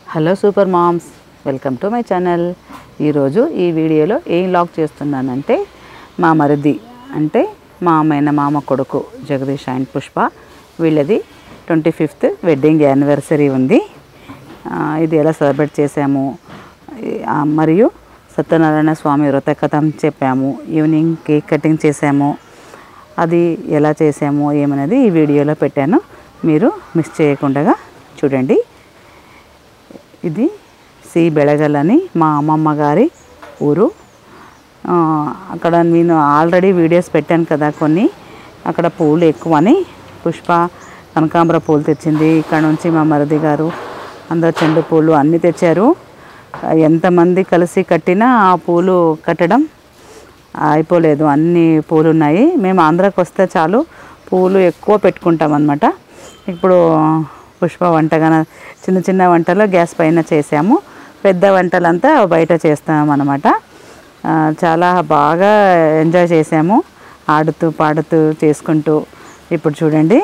Hello super moms welcome to my channel ఈరోజు ఈ వీడియోలో ఏం లాక్ చేస్తున్నానంటే మా మరిది అంటే మా అమ్మైన మామ కొడుకు జగదీష్ అండ్ పుష్ప వీళ్ళది ట్వంటీ ఫిఫ్త్ వెడ్డింగ్ యానివర్సరీ ఉంది ఆ, ఇది ఎలా సెలబ్రేట్ చేసాము ఈ- ఆ, మరియు సత్యనారాయణ స్వామి వ్రత కథం చెప్పాము ఈవినింగ్ కేక్ కటింగ్ చేసాము అది ఎలా చేసాము ఏమనేది ఈ వీడియోలో పెట్టాను మీరు మిస్ చేయకుండా చూడండి ఇది సి బెళగలని మా అమ్మమ్మ గారి ఊరు ఆ, అక్కడ నేను ఆల్రెడీ వీడియోస్ పెట్టాను కదా కొన్ని అక్కడ పూలు ఎక్కువని పుష్ప కనకాంబర పూలు తెచ్చింది ఇక్కడ నుంచి మా మరిది గారు అందరు చెండు పూలు అన్నీ తెచ్చారు ఆ, ఎంతమంది కలిసి కట్టినా ఆ పూలు కట్టడం అయిపోలేదు అన్ని పూలు ఉన్నాయి మేము ఆంధ్రాకి వస్తే చాలు పూలు ఎక్కువ పెట్టుకుంటాం అనమాట ఇప్పుడు పుష్ప వంటగా చిన్న చిన్న వంటలు గ్యాస్ పైన చేసాము పెద్ద వంటలంతా బయట చేస్తాం అనమాట చాలా బాగా ఎంజాయ్ చేసాము ఆడుతూ పాడుతూ చేసుకుంటూ ఇప్పుడు చూడండి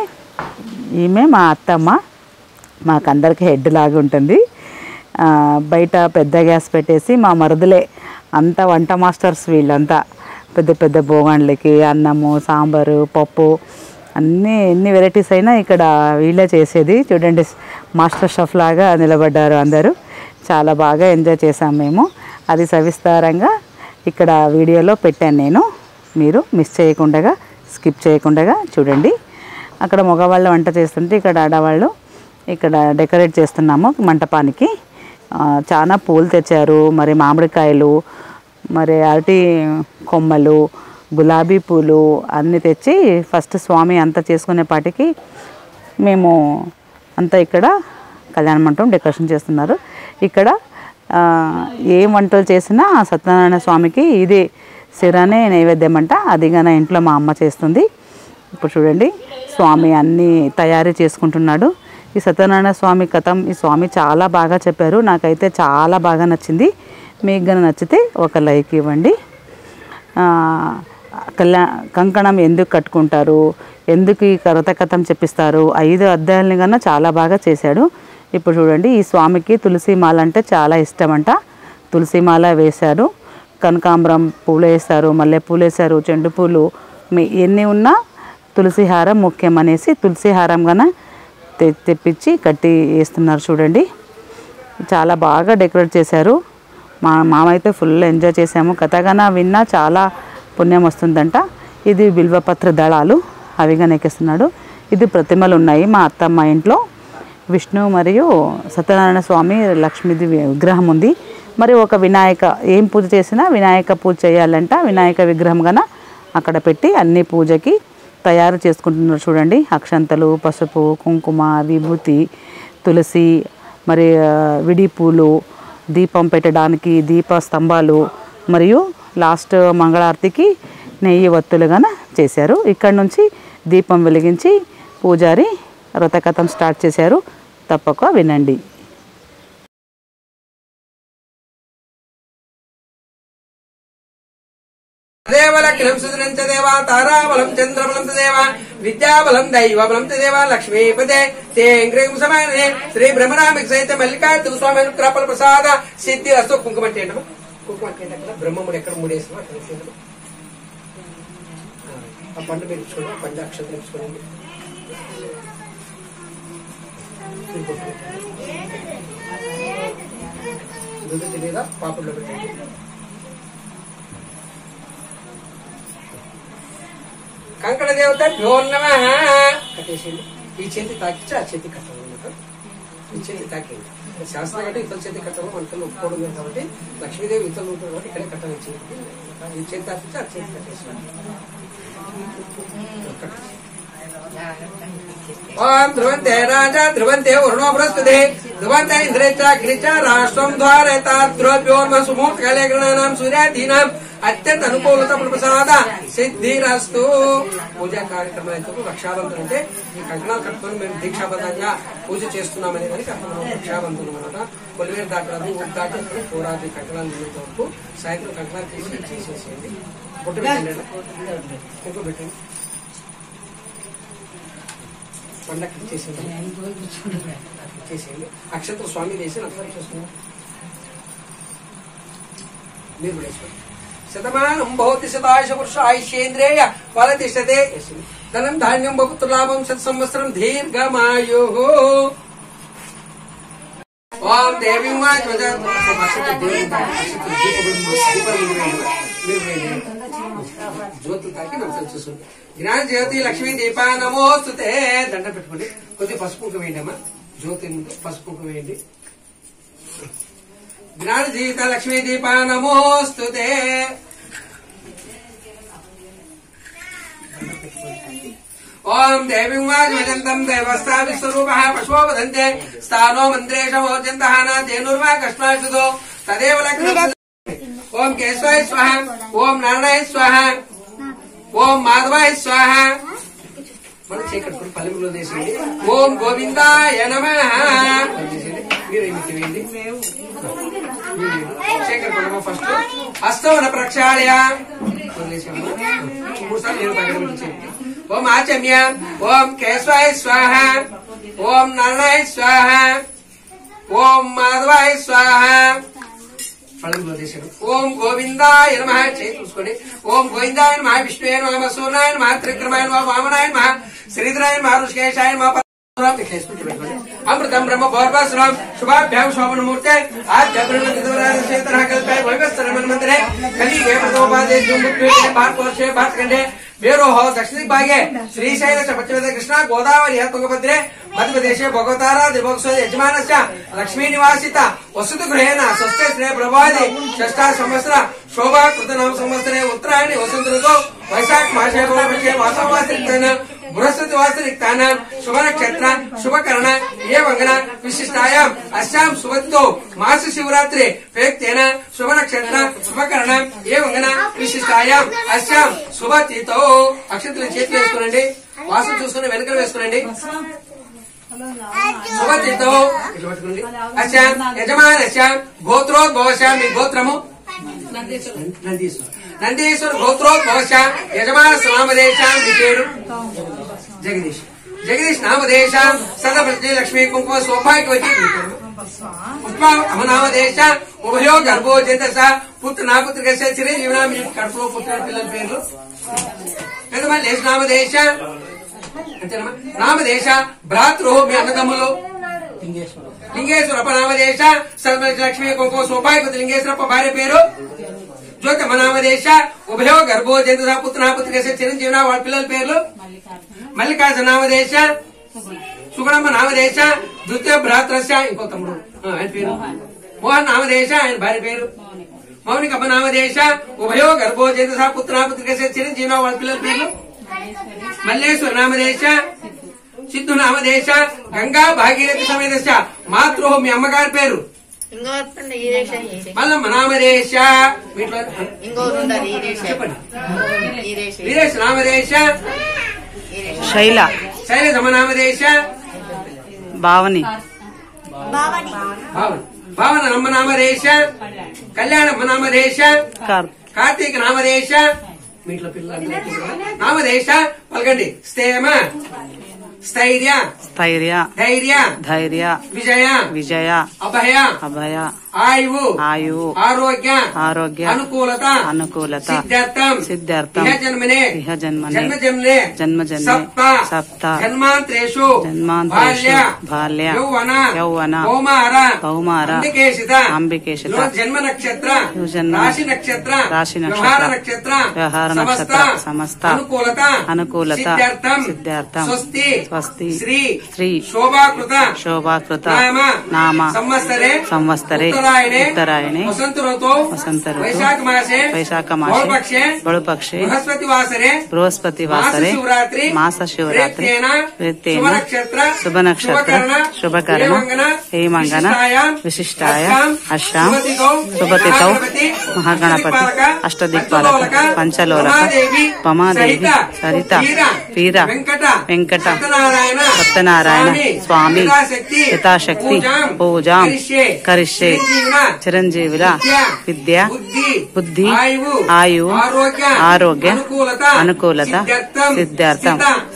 ఈమె మా అత్తమ్మ మాకందరికి హెడ్ లాగా ఉంటుంది ఆ, బయట పెద్ద గ్యాస్ పెట్టేసి మా మరుదులే అంతా వంట మాస్టర్స్ వీళ్ళంతా పెద్ద పెద్ద బోగాండ్లకి అన్నము సాంబారు పప్పు అన్నీ ఎన్ని వెరైటీస్ అయినా ఇక్కడ వీళ్ళే చేసేది చూడండి మాస్టర్ షెఫ్ లాగా నిలబడ్డారు అందరూ చాలా బాగా ఎంజాయ్ చేసాం మేము అది సవిస్తారంగా ఇక్కడ వీడియోలో పెట్టాను నేను మీరు మిస్ చేయకుండా స్కిప్ చేయకుండా చూడండి అక్కడ మగవాళ్ళు వంట చేస్తుంటే ఇక్కడ ఆడవాళ్ళు ఇక్కడ డెకరేట్ చేస్తున్నాము మంటపానికి ఆ, చాలా పూలు తెచ్చారు మరి మామిడికాయలు మరి అరటి కొమ్మలు గులాబీ పూలు అన్నీ తెచ్చి ఫస్ట్ స్వామి అంతా చేసుకునేపాటికి మేము అంతా ఇక్కడ కళ్యాణ మంటపం డెకరేషన్ చేస్తున్నారు ఇక్కడ ఆ, ఏం వంటలు చేసినా సత్యనారాయణ స్వామికి ఇది సిరానే నైవేద్యం అంట అది నా ఇంట్లో మా అమ్మ చేస్తుంది ఇప్పుడు చూడండి స్వామి అన్నీ తయారీ చేసుకుంటున్నాడు ఈ సత్యనారాయణ స్వామి కథం ఈ స్వామి చాలా బాగా చెప్పారు నాకైతే చాలా బాగా నచ్చింది మీకు గన నచ్చితే ఒక లైక్ ఇవ్వండి ఆ, కళ్యా కంకణం ఎందుకు కట్టుకుంటారు ఎందుకు ఈ కరత కథం చెప్పిస్తారు ఐదు అధ్యాయాలని కన్నా చాలా బాగా చేశాడు ఇప్పుడు చూడండి ఈ స్వామికి తులసి మాల అంటే చాలా ఇష్టమంట తులసి మాల వేశారు కనకాంబరం పూలు వేశారు మల్లె పూలు వేశారు చెండు పూలు మీ ఎన్ని ఉన్నా తులసి హారం ముఖ్యం అనేసి తులసి హారం గన తె తెప్పించి కట్టి వేస్తున్నారు చూడండి చాలా బాగా డెకరేట్ చేశారు మా మామైతే ఫుల్ ఎంజాయ్ చేసాము కథగాన విన్నా చాలా పుణ్యం వస్తుందంట ఇది బిల్వపత్ర దళాలు అవిగా నెక్కిస్తున్నాడు ఇది ప్రతిమలు ఉన్నాయి మా అత్తమ్మ ఇంట్లో విష్ణు మరియు సత్యనారాయణ స్వామి లక్ష్మీది వి- విగ్రహం ఉంది మరి ఒక వినాయక ఏం పూజ చేసినా వినాయక పూజ చేయాలంట వినాయక విగ్రహం గన అక్కడ పెట్టి అన్ని పూజకి తయారు చేసుకుంటున్నారు చూడండి అక్షంతలు పసుపు కుంకుమ విభూతి తులసి మరి ఆ, విడి పూలు దీపం పెట్టడానికి దీప స్తంభాలు మరియు లాస్ట్ మంగళారతికి నెయ్యి ఒత్తులుగాన చేశారు ఇక్కడ నుంచి దీపం వెలిగించి పూజారి వ్రతకథం స్టార్ట్ చేశారు తప్పక వినండి దేవలగ్నం సుదనం చ దేవ తారాబలం చంద్రబలం చ దేవ విద్యాబలం దైవబలం చ దేవ లక్ష్మీపదే తే ఇంగ్రేం సమానే శ్రీ బ్రహ్మరామిక సహిత మల్లికార్జున స్వామి అనుగ్రహ ప్రసాద సిద్ధి రస్తు కుంకుమ అంటే ఏంటమ్మా? కుంకుమ అంటే ఏంటి అక్కడ బ్రహ్మముడు ఎక్కడ మూడేసినా అక్కడ వేసేయడమా? ఆ పండు మీరు ఇచ్చుకోండి ఆ పండు అక్షరం ఇచ్చుకోండి ఇది కొట్టు. దుడ్డు తెలియదా పాపల్లో పెట్టండి కంకణ దేవత భ్యోన్నమ కట్టేసింది ఈ చేతి తాకిచ్చి ఆ చేతి కట్టడం అన్నమాట ఈ చేతి తాకింది శాస్త్రం అంటే ఇతర చేతి కట్టడం మనకల్లో ఒప్పుకోవడం లేదు కాబట్టి లక్ష్మీదేవి ఇతరులు ఉంటుంది కాబట్టి ఇక్కడే కట్టడం ఇచ్చింది ఈ చేతి తాకిచ్చి ఆ చేతి కట్టేసింది ఓం ధ్రువంతే రాజా ధ్రువంతే వరుణో బృహస్పతి ధ్రువంత ఇంద్రే చాగ్ని చ రాష్ట్రం ద్వారత ధ్రువ్యోర్మ సుమూర్త కాలే గణానాం సూర్యాదీనాం అత్యంత అనుకూలత ప్రసాద సిద్ధిరస్తు పూజా కార్యక్రమాలు అయితే రక్షాబంధన్ అంటే ఈ కంకణాలు కట్టుకొని మేము దీక్షాబద్ధంగా పూజ చేస్తున్నామనే దానికి అర్థం రక్షాబంధన్ అనమాట కొలివేరు దాటాలు ఊరు దాటి అక్కడ పోరాది కంకణాలు నిన్నంత వరకు సాయంత్రం కంకణాలు తీసి చేసేసేయండి బొట్టు పెట్టండి కుంకుమ పెట్టండి కొండ కట్ చేసేయండి చేసేయండి అక్షంతలు స్వామి వేసి నమస్కారం చేసుకున్నాం మీరు కూడా వేసుకోండి శతమానం భవతి శతాయుష పురుష ఆయుష్యేంద్రేయ ఫలతిష్టతే ధనం ధాన్యం బహుతు లాభం శత సంవత్సరం దీర్ఘమాయు ఓం దేవి జ్యోతులు తాకి నమస్కారం చేసుకోండి జ్ఞాన జ్యోతి లక్ష్మీ దీపా నమోస్తుతే దండ పెట్టుకోండి కొద్దిగా పసుపు కుంకుమ వేయండి అమ్మా జ్యోతి ముందు పసుపు కుంకుమ వేయండి జ్ఞాన జీవిత లక్ష్మీ దీపా నమోస్తుతే ఓం దేవీ వాజంతం దేవస్థా విశ్వరూప పశువో వదంతే స్థానో మంత్రేష ఓజంత తేనుర్వా కష్మాశుదో తదేవ లక్ష్మీ ఓం కేశవాయ స్వాహ ఓం నారాయణ స్వాహ ఓం మాధవాయ స్వాహ మనం చీకటి పల్లెములో చేసేయండి ఓం గోవిందాయ నమ మీరు ఏమిటి వేయండి శేఖర్ పడమ ఫస్ట్ హస్తవన ప్రక్షాళయ వదిలేసాము. మూడు సార్లు నేను పక్కన పెట్టి చేయండి. ఓం ఆచమ్య ఓం కేశవాయ స్వాహ ఓం నారాయణ స్వాహ ఓం మాధవాయ స్వాహ పళ్ళంలో చేశాడు ఓం గోవిందాయ నమ చేయి చూసుకోండి ఓం గోవిందాయ నమ విష్ణుయ నమ సూర్యాయ నమ త్రిక్రమాయ నమ వామనాయ నమ శ్రీధరాయ నమ ఋషికేశాయ నమ అమృతం బ్రహ్మ భోర్వాసురం శుభాభ్యాం శోభనమూర్తే ఆద్య బ్రహ్మేతర కల్పే వైవస్తరమన్మంతరే కలిగే ప్రథమోపాదే జుంబుద్వేషే భారతవర్షే భారతఖండే వేరోహ దక్షిణ భాగే శ్రీశైల చ పశ్చిమ కృష్ణ గోదావరి తుంగభద్రే మధ్యప్రదేశే భగవతారా దివోత్సవ యజమానస్య లక్ష్మీ నివాసిత వసతు గృహేణ స్వస్థ శ్రే ప్రభాది షష్టా సంవత్సర శోభా కృత నామ సంవత్సరే ఉత్తరాయణి వసంత ఋతు వైశాఖ మాసే భూమిషే మాసవాసిరిక్తన బృహస్పతి వాసరిక్తాన శుభ నక్షత్ర శుభకరణ ఏ వంగన విశిష్టాయాం అస్యాం శుభత్తో మాస శివరాత్రి ప్రయుక్తేన శుభ నక్షత్ర శుభకరణ ఏ వంగన విశిష్టాయాం అస్యాం శుభతితో అక్షంతలు చేతులు వేసుకోనండి వాసన చూసుకుని వెనకలు వేసుకోనండి శుభతితో ఇట్లా పట్టుకోండి అస్యాం యజమానస్య గోత్రోద్భవశ మీ గోత్రము నందీశ్వర నందీశ్వర గోత్రోద్భవశ యజమాన నామదేశ మీ పేరు జగదీష్ జగదీష్ నామదేశ సదప్రతి లక్ష్మీ కుంకుమ సౌభాగ్యవతి మీ పేరు పుష్ప అమనామదేశ ఉభయో గర్భోజత పుత్ర నా పుత్రిక చిరంజీవి మీ కడుపులో పుట్టిన పిల్లల పేర్లు పెద్దమ్మ లేచి నామదేశ అంతేనమ్మా నామదేశ భ్రాతృ మీ అన్నదమ్ములు లింగేశ్వర నామదేశ సర్వజ లక్ష్మీ కుంకుమ సౌభాగ్యవతి లింగేశ్వరప్ప భార్య పేరు జ్యోతమ్మ నామదేశ ఉభయో గర్భో జంతు పుత్ర పుత్రిక చిరంజీవి వాళ్ళ పిల్లల పేర్లు మల్లికార్జున నామదేశ సుగుణమ్మ నామదేశ ద్వితీయ భ్రాతృశ్య ఇంకో తమ్ముడు ఆ, ఆయన పేరు మోహన్ నామదేశ ఆయన భార్య పేరు మౌనికమ్మ నామదేశ ఉభయో గర్భో జంతు పుత్ర పుత్రిక చిరంజీవి వాళ్ళ పిల్లల పేర్లు మల్లేశ్వర నామదేశ సిద్ధు నామదేశ గంగా భాగీరథి సమేత మాతృ మీ అమ్మగారి పేరు ఇంకోటి ఈరేష ఈరే మల్లమ్మ నామదేశ వీటిలో ఇంకోటి ఉండదు ఈరేష చెప్పండి ఈరేష వీరేశ్ నామదేశ ఈరేష శైల శైలజమ్మ నామదేశ భావని భావన భావన నమ్మ నామదేశ కళ్యాణమ్మ నామదేశ కార్ కార్తీక నామదేశ మీ ఇంట్లో పిల్లలు నామదేశ పలకండి స్థేమ స్థైర్య స్థైర్య ధైర్య ధైర్య విజయ విజయ అభయ అభయ ఆయువు ఆయువు ఆరోగ్య ఆరోగ్య అనుకూలత అనుకూలత సిద్ధార్థం సిద్ధార్థం ఇహ జన్మనే ఇహ జన్మనే జన్మ జన్మనే జన్మ జన్మే సప్త సప్త జన్మాంతరేషు జన్మాంతరేషు బాల్య బాల్య యౌవన యౌవన కౌమార కౌమార అంబికేషిత అంబికేషిత యువ జన్మ నక్షత్ర యువ జన్మ రాశి నక్షత్ర రాశి నక్షత్ర వ్యవహార నక్షత్ర వ్యవహార సమస్త నక్షత్ర సమస్త అనుకూలత అనుకూలత సిద్ధార్థం సిద్ధార్థం స్వస్తి స్వస్తి శ్రీ శ్రీ శోభాకృత శోభాకృత నామ నామ సంవత్సరే సంవత్సరే ఉత్తరాయణే ఉత్తరాయణే వసంత ఋతు వసంత ఋతు వైశాఖ మాసే వైశాఖ మాసే బహుపక్షే బహుపక్షే బృహస్పతి వాసరే బృహస్పతి మాస వాసరే శివరాత్రి మాస శివరాత్రి ప్రేత్యేన ప్రేత్యేన శుభ నక్షత్ర శుభ నక్షత్ర శుభకరణ శుభకరణ హేమంగన హేమంగన విశిష్టాయాం విశిష్టాయ అష్టాం అష్టాం శుభతిథౌ శుభతిథౌ మహాగణపతి మహాగణపతి అష్టదిక్పాలక అష్టదిక్పాలక పంచలోలక ఉమాదేవి పమాదేవి సరిత వీర వీర వెంకట వెంకట సత్యనారాయణ సత్యనారాయణ స్వామి యథాశక్తి యథాశక్తి పూజాం పూజాం కరిష్యే కరిష్యే చిరంజీవిన చిరంజీవుల విద్య విద్య బుద్ధి బుద్ధి ఆయువు ఆయువు ఆరోగ్య ఆరోగ్య అనుకూలత అనుకూలత సిద్ధార్థం సిద్ధార్థం స్థిత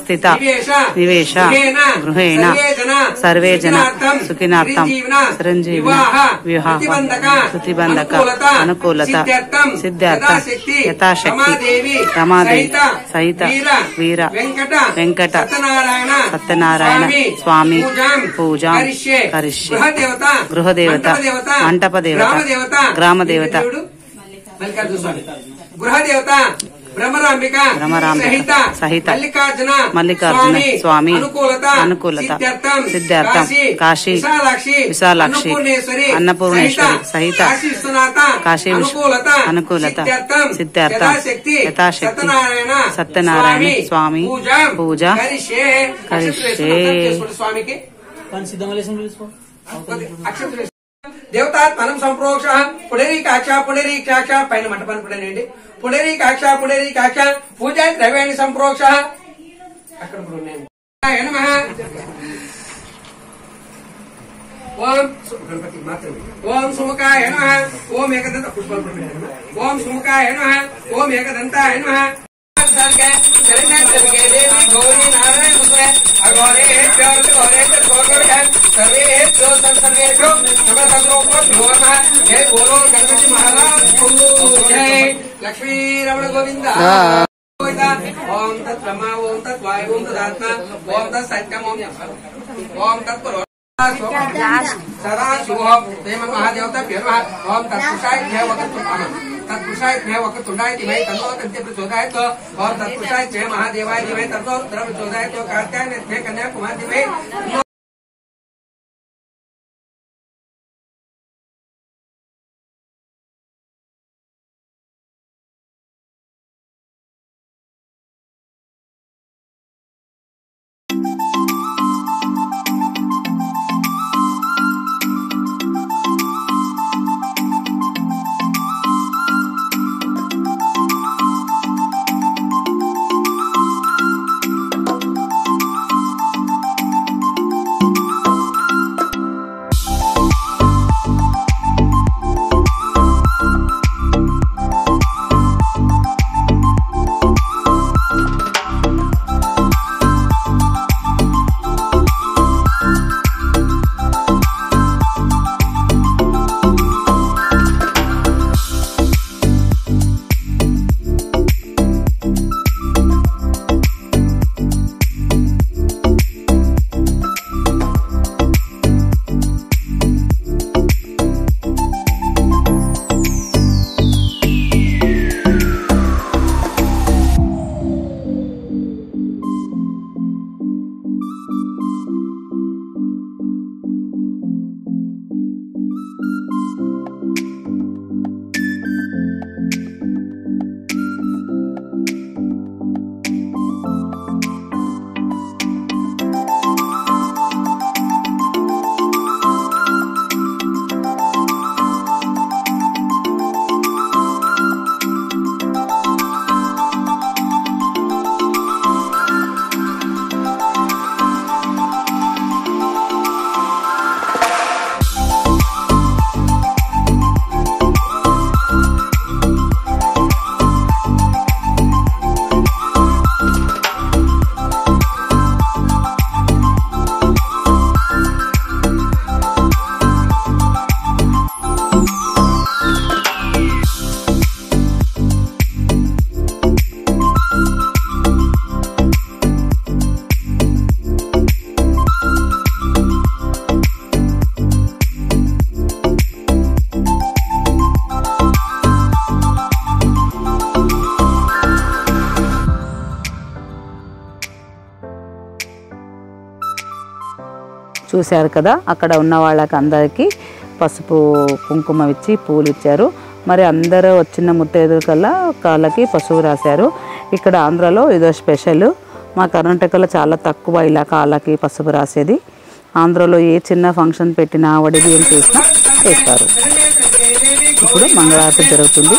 స్థిత నివేశ నివేశ గృహేణ గృహేణ సర్వే జన సర్వే జన సుఖినార్థం సుఖినార్థం చిరంజీవిన చిరంజీవిన వివాహ వివాహ ప్రతిబంధక ప్రతిబంధక అనుకూలత అనుకూలత సిద్ధ్యర్థం సిద్ధ్యర్థం యథాశక్తి యథాశక్తి రమాదేవి రమాదేవి సహిత సహిత వీర వీర వెంకట వెంకట సత్యనారాయణ సత్యనారాయణ స్వామి పూజాం పూజాం కరిష్యే కరిష్యే. గృహదేవత గృహదేవత, మంటపదేవత మంటపదేవత, గ్రామదేవత గ్రామదేవత. దేవుడు మల్లికార్జున స్వామి గృహదేవత భ్రమరాంబిక భ్రమరాంబిక సహిత సహిత మల్లికార్జున మల్లికార్జున స్వామి అనుకూలత అనుకూలత సిద్ధ్యర్థం సిద్ధ్యర్థం కాశీ విశాలాక్షి విశాలాక్షి అన్నపూర్ణేశ్వరి అన్నపూర్ణేశ్వరి సహిత కాశీ విశ్వనాథ కాశీ విశ్వ- అనుకూలత అనుకూలత సిద్ధ్యర్థం సిద్ధ్యర్థం యథాశక్తి యథాశక్తి సత్యనారాయణ సత్యనారాయణ స్వామి పూజ పూజ కరిష్యే కరిష్యే. అక్షంతలు వేసుకుని చేసుకోండి స్వామికి అక్షంతలు వేసుకోండి. దేవతాత్మనం సంప్రోక్ష పుడరీకాక్ష పుడరీకాక్ష పైన మంటపాన్ని పుడనండి పుడరీకాక్ష పుడరీకాక్ష పూజా ద్రవ్యాన్ని సంప్రోక్ష అక్కడ కూడా ఉన్నాయి ఆయన నమః. ఓం సు- గణపతి మాత్రమే ఓం సుముఖాయ నమః ఓం ఏకదంత పుష్పాలు కూడా పెట్టారు కదా. ఓం సుముఖాయ నమః ఓం ఏకదంతాయ నమః శరణ్యే దేవి గౌరీ నారాయణ ముద్ర అఘోరే ప్యోర్ ఘోరే గోర్గోడ సర్వేభ్యో సర్వేభ్యో నమ సర్వోభ్యో నమః జై బోలో గణపతి మహారాజ్ జై లక్ష్మీ రమణ గోవింద గోవింద. ఓం తత్ బ్రహ్మ ఓం తత్ వాయు ఓం తదాత్మ ఓం తత్ సత్యం ఓం ఓం తత్ పురో సదా శివోం దేవ మహాదేవతాభ్యో నమః ఓం తత్పురుషాయ ధ్యేయ వక్తుండాయ తత్పురుషాయ ధ్యేయ వక్తుండాయ దివై తన్నో తంతే ప్రచోదయాత్ ఓం తత్పురుషాయ ధ్యేయ మహాదేవాయ దివై తన్నో రుద్ర ప్రచోదయాత్ కార్త్యాయన ధ్యేయ కన్యాకుమారి దివై చూశారు కదా అక్కడ ఉన్న వాళ్ళకి అందరికీ పసుపు కుంకుమ ఇచ్చి పూలు ఇచ్చారు మరి అందరూ వచ్చిన ముత్తైదుల కల్లా కాళ్ళకి పసుపు రాశారు ఇక్కడ ఆంధ్రాలో ఇదో స్పెషల్ మా కర్ణాటకలో చాలా తక్కువ ఇలా కాళ్ళకి పసుపు రాసేది ఆంధ్రాలో ఏ చిన్న ఫంక్షన్ పెట్టినా వడిబియ్యం చేసినా చేస్తారు ఇప్పుడు మంగళారతి జరుగుతుంది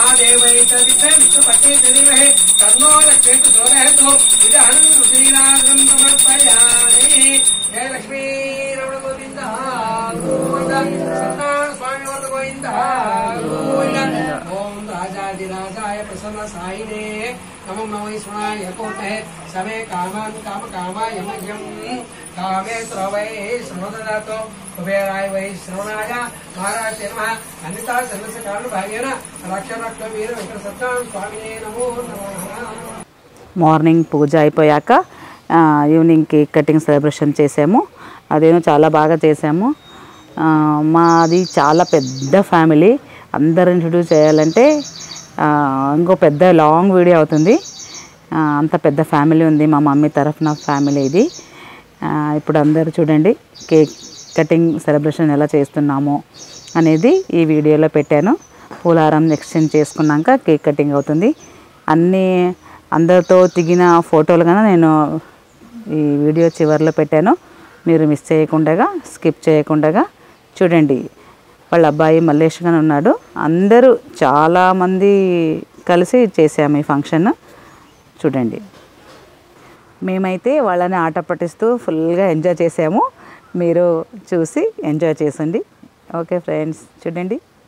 ఓం రాజాదిరాజాయ ప్రసన్న సాయినే नमो नमः ईश्वराय यकोते समे कामान् काम कामाय मह्यम् कामे वै श्रवददातो कुबेराय वै श्रवणाय महाराज नमः अन्यता सर्वस्य कारणभागेन रक्ष रक्ष वीर वेंकट सत्तां स्वामिने नमो नमः మార్నింగ్ పూజ అయిపోయాక ఆ, ఈవినింగ్ కేక్ కటింగ్ సెలబ్రేషన్ చేసాము అదేమో చాలా బాగా చేసాము ఆ, మాది చాలా పెద్ద ఫ్యామిలీ అందరు ఇంట్రడ్యూస్ చేయాలంటే ఆ, ఇంకో పెద్ద లాంగ్ వీడియో అవుతుంది ఆ, అంత పెద్ద ఫ్యామిలీ ఉంది మా మమ్మీ తరఫున ఫ్యామిలీ ఇది ఆ, ఇప్పుడు అందరూ చూడండి కేక్ కటింగ్ సెలబ్రేషన్ ఎలా చేస్తున్నాము అనేది ఈ వీడియోలో పెట్టాను పూలారం ఎక్స్చేంజ్ చేసుకున్నాక కేక్ కటింగ్ అవుతుంది అన్నీ అందరితో దిగిన ఫోటోలు కన్నా నేను ఈ వీడియో చివరిలో పెట్టాను మీరు మిస్ చేయకుండా స్కిప్ చేయకుండా చూడండి వాళ్ళ అబ్బాయి మల్లేష్ గారు ఉన్నాడు అందరూ చాలామంది కలిసి చేసాము ఈ ఫంక్షన్ చూడండి మేమైతే వాళ్ళని ఆట పట్టిస్తూ ఫుల్గా ఎంజాయ్ చేసాము మీరు చూసి ఎంజాయ్ చేసండి ఓకే ఫ్రెండ్స్ చూడండి